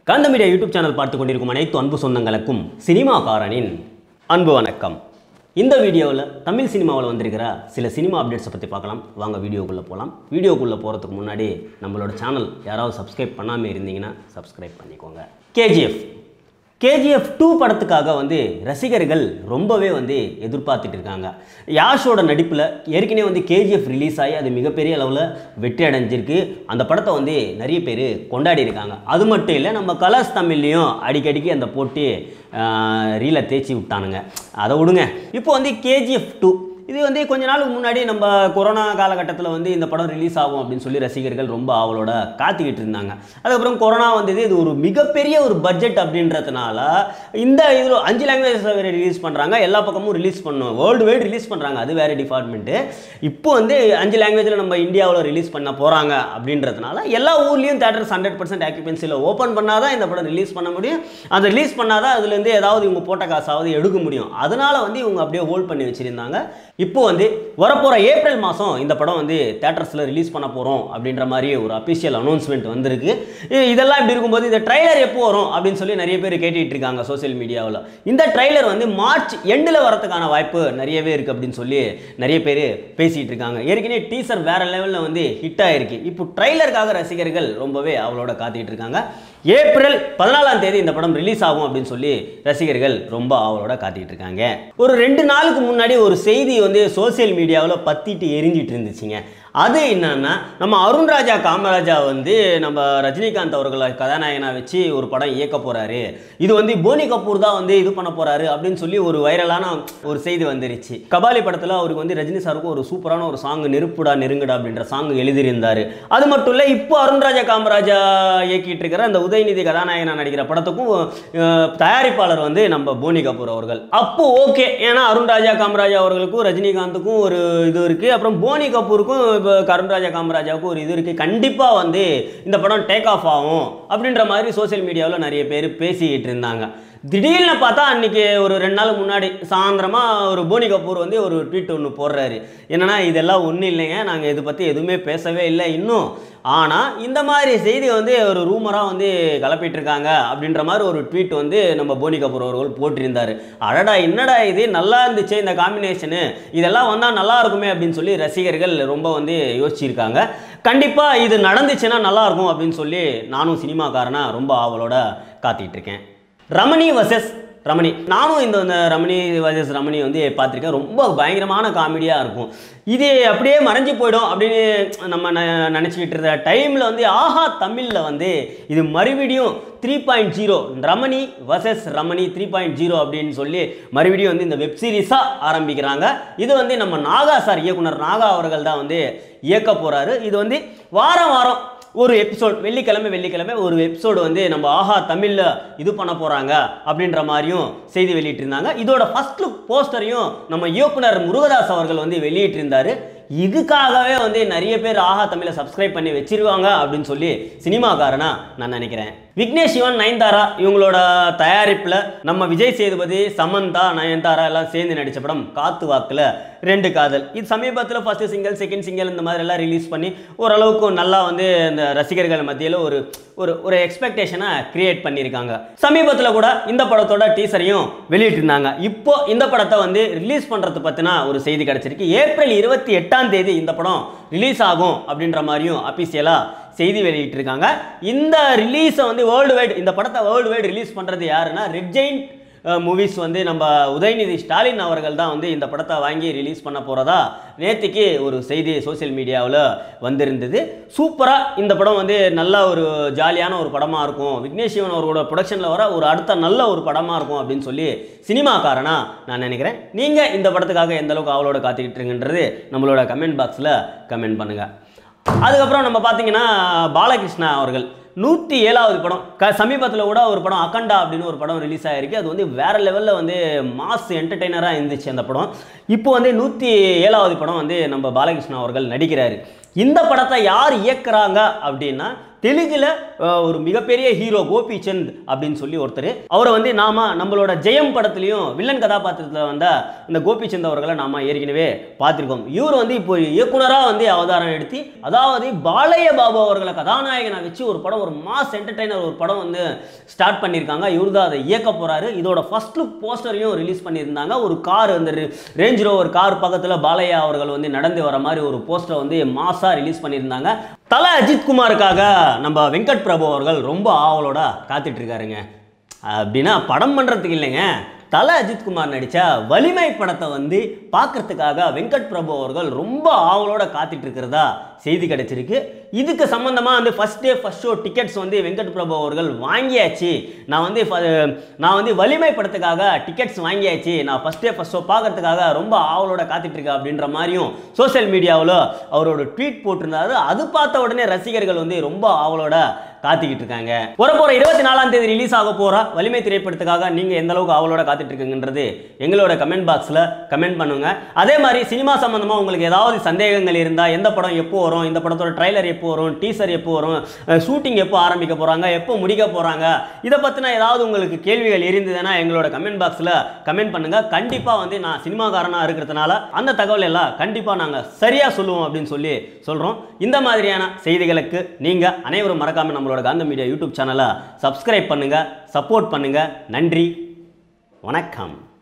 காந்த media YouTube channel பார்த்து கொண்டிருக்கும் அனைத்து அன்பு சொந்தங்களுக்கும் சினிமாக்காரனின் அன்பு வணக்கம் இந்த வீடியோவில் தமிழ் சினிமாவில் வந்திருக்கிற சில சினிமா அப்டேட்ஸை பற்றி பார்க்கலாம் வாங்க வீடியோக்குள்ளே போகலாம் வீடியோக்குள்ளே போகிறதுக்கு முன்னாடி நம்மளோட சேனல் யாராவது சப்ஸ்கிரைப் பண்ணாமல் இருந்தீங்கன்னா சப்ஸ்கிரைப் பண்ணிக்கோங்க கேஜிஎஃப் கேஜிஎஃப் டூ படத்துக்காக வந்து ரசிகர்கள் ரொம்பவே வந்து எதிர்பார்த்துட்டு இருக்காங்க யாஷோட நடிப்பில் ஏற்கனவே வந்து கேஜிஎஃப் ரிலீஸ் ஆகி அது மிகப்பெரிய அளவில் வெற்றி அடைஞ்சிருக்கு அந்த படத்தை வந்து நிறைய பேர் கொண்டாடி இருக்காங்க அது மட்டும் இல்லை நம்ம கலர்ஸ் தமிழ்லேயும் அடிக்கடிக்கு அந்த போட்டு ரீலை தேய்ச்சி விட்டானுங்க அதை விடுங்க இப்போ வந்து கேஜிஎஃப் டூ இது வந்து கொஞ்ச நாளுக்கு முன்னாடி நம்ம கொரோனா காலகட்டத்தில் வந்து இந்த படம் ரிலீஸ் ஆகும் அப்படின்னு சொல்லி ரசிகர்கள் ரொம்ப அவளோட காத்துக்கிட்டு இருந்தாங்க அதுக்கப்புறம் கொரோனா வந்தது இது ஒரு மிகப்பெரிய ஒரு பட்ஜெட் அப்படின்றதுனால இந்த இதில் அஞ்சு லாங்குவேஜஸ் வேறு ரிலீஸ் பண்ணுறாங்க எல்லா பக்கமும் ரிலீஸ் பண்ணும் வேர்ல்டு வைடு ரிலீஸ் பண்ணுறாங்க அது வேறு டிபார்ட்மெண்ட்டு இப்போ வந்து அஞ்சு லாங்குவேஜில் நம்ம இந்தியாவில் ரிலீஸ் பண்ண போகிறாங்க அப்படின்றதுனால எல்லா ஊர்லேயும் தேட்டர்ஸ் ஹண்ட்ரட் பர்சன்ட் ஆக்குபென்சியில் ஓப்பன் பண்ணால் தான் இந்த படம் ரிலீஸ் பண்ண முடியும் அந்த ரிலீஸ் பண்ணால் தான் அதுலேருந்து ஏதாவது இவங்க போட்ட காசாவது எடுக்க முடியும் அதனால வந்து இவங்க அப்படியே ஹோல்ட் பண்ணி வச்சுருந்தாங்க இப்போ வந்து வரப்போகிற ஏப்ரல் மாதம் இந்த படம் வந்து தேட்டர்ஸில் ரிலீஸ் பண்ண போகிறோம் அப்படின்ற மாதிரி ஒரு அஃபிஷியல் அனௌன்ஸ்மெண்ட் வந்திருக்கு இ- இதெல்லாம் இப்படி இருக்கும்போது இந்த ட்ரைலர் எப்போ வரும் அப்படின்னு சொல்லி நிறைய பேர் கேட்டுட்டு இருக்காங்க சோஷியல் மீடியாவில் இந்த ட்ரைலர் வந்து மார்ச் எண்டில் வரதுக்கான வாய்ப்பு நிறையவே இருக்குது அப்படின்னு சொல்லி நிறைய பேர் பேசிகிட்டு இருக்காங்க ஏற்கனவே டீசர் வேற லெவலில் வந்து ஹிட் ஆயிருக்கு இப்போ ட்ரைலருக்காக ரசிகர்கள் ரொம்பவே அவளோட காத்துக்கிட்டு இருக்காங்க ஏப்ரல் பதினாலாம் தேதி இந்த படம் ரிலீஸ் ஆகும் அப்படின்னு சொல்லி ரசிகர்கள் ரொம்ப அவளோட காத்துக்கிட்டு இருக்காங்க ஒரு ரெண்டு நாளுக்கு முன்னாடி ஒரு செய்தி வந்து சோஷியல் மீடியாவில் பத்திட்டு எரிஞ்சிட்டு இருந்துச்சுங்க அது என்னன்னா நம்ம அருண்ராஜா காமராஜா வந்து நம்ம ரஜினிகாந்த் அவர்களை கதாநாயகனா வச்சு ஒரு படம் இயக்க போறாரு இது வந்து போனி கபூர் தான் வந்து இது பண்ண போறாரு அப்படின்னு சொல்லி ஒரு வைரலான ஒரு செய்தி வந்துருச்சு கபாலி படத்தில் அவருக்கு வந்து ரஜினி சாருக்கும் ஒரு சூப்பரான ஒரு சாங் நெருப்புடா நெருங்குடா அப்படின்ற சாங் எழுதியிருந்தாரு அது மட்டும் இல்லை இப்போ அருண்ராஜா காமராஜா இயக்கிட்டு இருக்கிற அந்த உதயநிதி கதாநாயகனா நடிக்கிற படத்துக்கும் அஹ், தயாரிப்பாளர் வந்து நம்ம போனி கபூர் அவர்கள் அப்போ ஓகே ஏன்னா அருண்ராஜா காமராஜா அவர்களுக்கும் ரஜினிகாந்துக்கும் ஒரு இது இருக்கு அப்புறம் போனி கபூருக்கும் இப்போ அருண்ராஜா காமராஜாவுக்கும் ஒரு இது இருக்கு கண்டிப்பாக வந்து இந்த படம் டேக் ஆஃப் ஆகும் அப்படின்ற மாதிரி சோஷியல் மீடியாவில் நிறைய பேர் பேசிக்கிட்டு இருந்தாங்க திடீர்னு பார்த்தா அன்னைக்கு ஒரு ரெண்டு நாள் முன்னாடி சாயந்தரமா ஒரு போனி கபூர் வந்து ஒரு ட்வீட் ஒன்று போடுறாரு என்னன்னா இதெல்லாம் ஒன்றும் இல்லைங்க நாங்கள் இதை பற்றி எதுவுமே பேசவே இல்லை இன்னும் ஆனால் இந்த மாதிரி செய்தி வந்து ஒரு ரூமராக வந்து கிளப்பிட்டு இருக்காங்க அப்படின்ற மாதிரி ஒரு ட்வீட் வந்து நம்ம போனி கபூர் அவர்கள் போட்டிருந்தார் அடடா என்னடா இது நல்லா இருந்துச்சு இந்த காம்பினேஷனு இதெல்லாம் வந்தால் நல்லா இருக்குமே அப்படின்னு சொல்லி ரசிகர்கள் ரொம்ப வந்து யோசிச்சிருக்காங்க கண்டிப்பாக இது நடந்துச்சுன்னா நல்லா இருக்கும் அப்படின்னு சொல்லி நானும் சினிமாக்காரனா ரொம்ப ஆவலோட காத்துக்கிட்டு இருக்கேன் ரமணி வர்சஸ் ரமணி நானும் இந்த இந்த ரமணி வர்சஸ் ரமணி வந்து பார்த்துருக்கேன் ரொம்ப பயங்கரமான காமெடியாக இருக்கும் இது அப்படியே மறைஞ்சு போயிடும் அப்படின்னு நம்ம ந- நினச்சிக்கிட்டு இருந்த டைமில் வந்து ஆஹா தமிழில் வந்து இது மறுபடியும் three point zero Ramani versus Ramani three point zero அப்படின்னு சொல்லி மறுபடியும் வந்து இந்த வெப் சீரிஸாக ஆரம்பிக்கிறாங்க இது வந்து நம்ம நாகா சார் இயக்குனர் நாகா அவர்கள் தான் வந்து இயக்க போகிறாரு இது வந்து வாரம் வாரம் ஒரு எபிசோட் வெள்ளிக்கிழமை வெள்ளிக்கிழமை ஒரு எபிசோடு வந்து நம்ம ஆஹா தமிழில் இது பண்ண போகிறாங்க அப்படின்ற மாதிரியும் செய்தி வெளியிட்டிருந்தாங்க இதோட ஃபர்ஸ்ட் லுக் போஸ்டரையும் நம்ம இயக்குனர் முருகதாஸ் அவர்கள் வந்து வெளியிட்டிருந்தாரு இதுக்காகவே வந்து நிறைய பேர் ஆஹா தமிழை சப்ஸ்கிரைப் பண்ணி வச்சிருவாங்க அப்படின்னு சொல்லி சினிமாக்காரனா நான் நினைக்கிறேன் விக்னேஷ் சிவன் நயன்தாரா இவங்களோட தயாரிப்பில் நம்ம விஜய் சேதுபதி சமந்தா நயன்தாரா எல்லாம் சேர்ந்து நடித்த படம் காத்து வாக்கில் ரெண்டு காதல் இது சமீபத்தில் ஃபர்ஸ்ட் சிங்கிள் செகண்ட் சிங்கிள் இந்த மாதிரி எல்லாம் ரிலீஸ் பண்ணி ஓரளவுக்கு நல்லா வந்து இந்த ரசிகர்கள் மத்தியில் ஒரு ஒரு ஒரு எக்ஸ்பெக்டேஷனை கிரியேட் பண்ணியிருக்காங்க சமீபத்தில் கூட இந்த படத்தோட டீசரையும் வெளியிட்டிருந்தாங்க இப்போ இந்த படத்தை வந்து ரிலீஸ் பண்ணுறது பற்றின ஒரு செய்தி கிடச்சிருக்கு ஏப்ரல் இருபத்தி எட்டாம் தேதி இந்த படம் ரிலீஸ் ஆகும் அப்படின்ற மாதிரியும் அபிஷியலாக செய்தி வெளியிட்டிருக்காங்க இந்த ரிலீஸை வந்து வேர்ல்டு வைடு இந்த படத்தை வேர்ல்டு வைடு ரிலீஸ் பண்ணுறது யாருன்னா ரெட் ஜெயின் மூவிஸ் வந்து நம்ம உதயநிதி ஸ்டாலின் அவர்கள் தான் வந்து இந்த படத்தை வாங்கி ரிலீஸ் பண்ண போகிறதா நேற்றுக்கு ஒரு செய்தி சோஷியல் மீடியாவில் வந்திருந்தது சூப்பராக இந்த படம் வந்து நல்ல ஒரு ஜாலியான ஒரு படமாக இருக்கும் விக்னேஷ் சிவன் அவர்களோட ப்ரொடக்ஷனில் வர ஒரு அடுத்த நல்ல ஒரு படமாக இருக்கும் அப்படின்னு சொல்லி சினிமாக்காரனா நான் நினைக்கிறேன் நீங்கள் இந்த படத்துக்காக எந்த அளவுக்கு அவளோட காத்துக்கிட்டு இருங்கன்றது நம்மளோட கமெண்ட் பாக்ஸில் கமெண்ட் பண்ணுங்கள் அதுக்கப்புறம் நம்ம பார்த்தீங்கன்னா பாலகிருஷ்ணா அவர்கள் நூற்றி ஏழாவது படம் க சமீபத்தில் கூட ஒரு படம் அகண்டா அப்படின்னு ஒரு படம் ரிலீஸ் ஆகிருக்கு அது வந்து வேறு லெவலில் வந்து மாஸ் என்டர்டெய்னராக இருந்துச்சு அந்த படம் இப்போ வந்து நூற்றி ஏழாவது படம் வந்து நம்ம பாலகிருஷ்ணா அவர்கள் நடிக்கிறாரு இந்த படத்தை யார் இயக்குறாங்க அப்படின்னா தெலுங்குல அஹ், ஒரு மிகப்பெரிய ஹீரோ கோபிச்சந்த் அப்படின்னு சொல்லி ஒருத்தர் அவரை வந்து நாம நம்மளோட ஜெயம் படத்துலையும் வில்லன் கதாபாத்திரத்தில் வந்த இந்த கோபிச்சந்த் அவர்களை நாம ஏற்கனவே பார்த்திருக்கோம் இவர் வந்து இப்போ இயக்குனராக வந்து அவதாரம் எடுத்து அதாவது பாலைய பாபு அவர்களை கதாநாயகனை வச்சு ஒரு படம் ஒரு மாஸ் என்டர்டைனர் ஒரு படம் வந்து ஸ்டார்ட் பண்ணியிருக்காங்க இவர் தான் அதை இயக்க போறாரு இதோட ஃபர்ஸ்ட் லுக் போஸ்டரையும் ரிலீஸ் பண்ணியிருந்தாங்க ஒரு கார் அந்த ரேஞ்ச் ரோவர் கார் பக்கத்தில் பாலையா அவர்கள் வந்து நடந்து வர மாதிரி ஒரு போஸ்டரை வந்து மாஸாக ரிலீஸ் பண்ணியிருந்தாங்க தல அஜித் குமாருக்காக நம்ம வெங்கட் பிரபு அவர்கள் ரொம்ப ஆவலோட காத்துட்டு இருக்காருங்க அப்படின்னா படம் பண்ணுறதுக்கு இல்லைங்க தல அஜித்குமார் நடித்த வலிமை படத்தை வந்து பார்க்கறதுக்காக வெங்கட் பிரபு அவர்கள் ரொம்ப ஆவலோட காத்துட்டு இருக்கிறதா செய்தி கிடைச்சிருக்கு இதுக்கு சம்மந்தமாக வந்து first day first show tickets வந்து வெங்கட் பிரபு அவர்கள் வாங்கியாச்சு நான் வந்து ஃப- நான் வந்து வலிமை படத்துக்காக டிக்கெட்ஸ் வாங்கியாச்சு நான் ஃபர்ஸ்ட் டே ஃபர்ஸ்ட் ஷோ பார்க்கறதுக்காக ரொம்ப ஆவலோட காத்துட்டு இருக்கேன் அப்படின்ற மாதிரியும் சோஷியல் மீடியாவில் அவரோட ட்வீட் போட்டிருந்தாரு அது பார்த்த உடனே ரசிகர்கள் வந்து ரொம்ப ஆவலோட காத்துக்கிட்டு இருக்காங்க வர போற இருபத்தி நாலாம் தேதி ரிலீஸ் ஆக போற வலிமை திரைப்படத்துக்காக நீங்க எந்த அளவுக்கு ஆவலோட காத்துட்டு இருக்கீங்கன்றது எங்களோட கமெண்ட் பாக்ஸ்ல கமெண்ட் பண்ணுங்க அதே மாதிரி சினிமா சம்பந்தமா உங்களுக்கு ஏதாவது சந்தேகங்கள் இருந்தா எந்த படம் எப்போ வரும் இந்த படத்தோட ட்ரைலர் எப்போ வரும் டீசர் எப்போ வரும் ஷூட்டிங் எப்போ ஆரம்பிக்க போறாங்க எப்போ முடிக்க போறாங்க இதை பத்தின ஏதாவது உங்களுக்கு கேள்விகள் இருந்ததுன்னா எங்களோட கமெண்ட் பாக்ஸ்ல கமெண்ட் பண்ணுங்க கண்டிப்பா வந்து நான் சினிமாக்காரனா இருக்கிறதுனால அந்த தகவல் எல்லாம் கண்டிப்பா நாங்க சரியா சொல்லுவோம் அப்படின்னு சொல்லி சொல்றோம் இந்த மாதிரியான செய்திகளுக்கு நீங்க அனைவரும் மறக்காம நம்மளோட காந்த மீடியா யூடியூப் சேனலை சப்ஸ்கிரைப் பண்ணுங்க சப்போர்ட் பண்ணுங்க நன்றி வணக்கம்